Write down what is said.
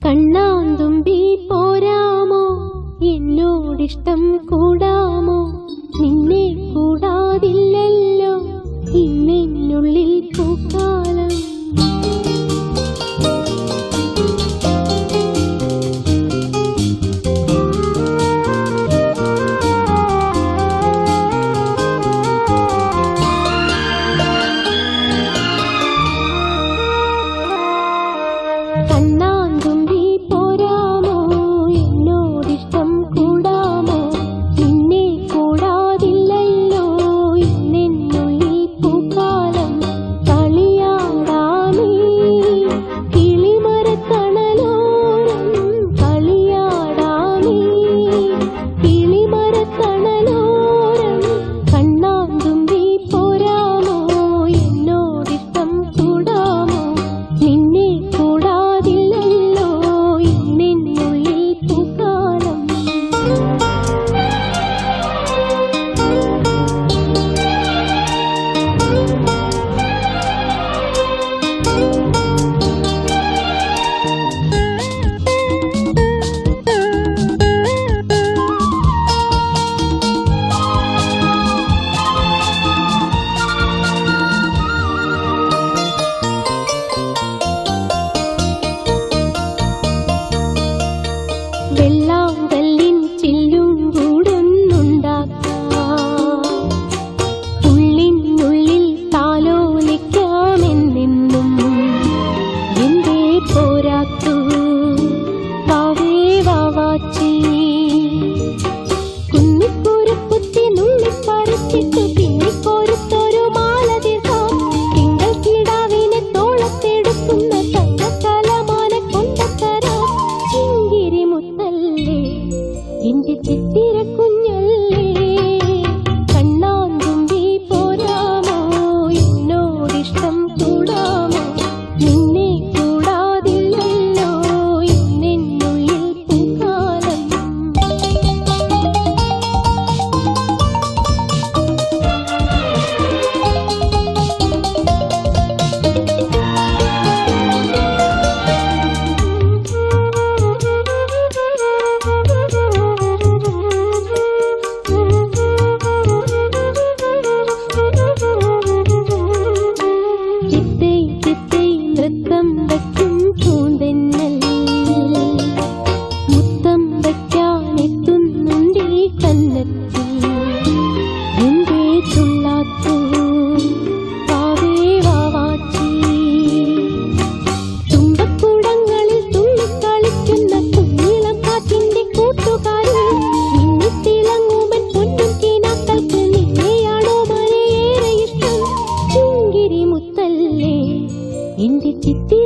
കണ്ണാന്തുമ്പി പോരാമോ എന്നോടിഷ്ടം കൂടാമോ നിന്നെ കൂടാതില്ലല്ലോ ഇന്നെന്നുള്ളിൽ പൂക്കാലം കണ്ണാന്തുമ്പി പോരാമോ എന്നോടിഷ്ടം കൂടാമോ നിന്നെ കൂടാതില്ലല്ലോ ഇന്നെന്നുള്ളിൽ പൂക്കാലം കളിയാടാമേ കിളിമരത്തണലോരം കളിയാടാമേ കിളിമരത്തണലോരം കണ്ണാന്തുമ്പി പോരാമോ എന്നോടിഷ്ടം കൂടാമോ നിന്നെ കൂടാതില്ലല്ലോ ഇന്നെന്നുള്ളിൽ പൂക്കാലം വെള്ളാങ്കല്ലിൻ ചില്ലും കൂടുന്നുണ്ടാക്കാം ഉള്ളിനുള്ളിൽ താലോലിക്കാമെന്നെന്നും എന്തേ പോരാത്തു വാവേ വാവാച്ചി കുന്നിക്കുരുക്കുത്തി നുള്ളിപ്പറിച്ചിട്ടു പിന്നിക്കൊരുത്തൊരു മാല തീർക്കാം തിങ്കൾ കിടാവിനെ തോളത്തെടുക്കുന്ന തങ്കക്കലമാന കൊണ്ടത്തരാം ചിങ്കിരി മുത്തല്ലേ എന്റെ ചിത്തിര കുഞ്ഞല്ലേ കണ്ണാന്തുമ്പി പോരാമോ എന്നോടിഷ്ടം കൂടാമോ നിന്നെ കൂടാതില്ലല്ലോ ഇന്നെന്നുള്ളിൽ പൂക്കാലം ചിത്തൈ ചിത്തൈ നൃത്തം വയ്ക്കും പൂന്തെന്നൽ മുത്തം വയ്ക്കാനെത്തുന്നുണ്ടേ കന്നത്തിൽ എന്തേ തുള്ളാത്തു വാവേ വാവാച്ചി തുമ്പക്കുടങ്ങളിൽ തുള്ളിക്കളിക്കുന്ന കുഞ്ഞിളം കാറ്റിന്റെ കൂട്ടുകാരി മിന്നിത്തിളങ്ങുമൻ പൊന്നും കിനാക്കൾക്ക് നിന്നെയാണോ മലയേറെ ഇഷ്ടം ചുങ്കിരി മുത്തല്ലേ എന്റെ ചിത്തി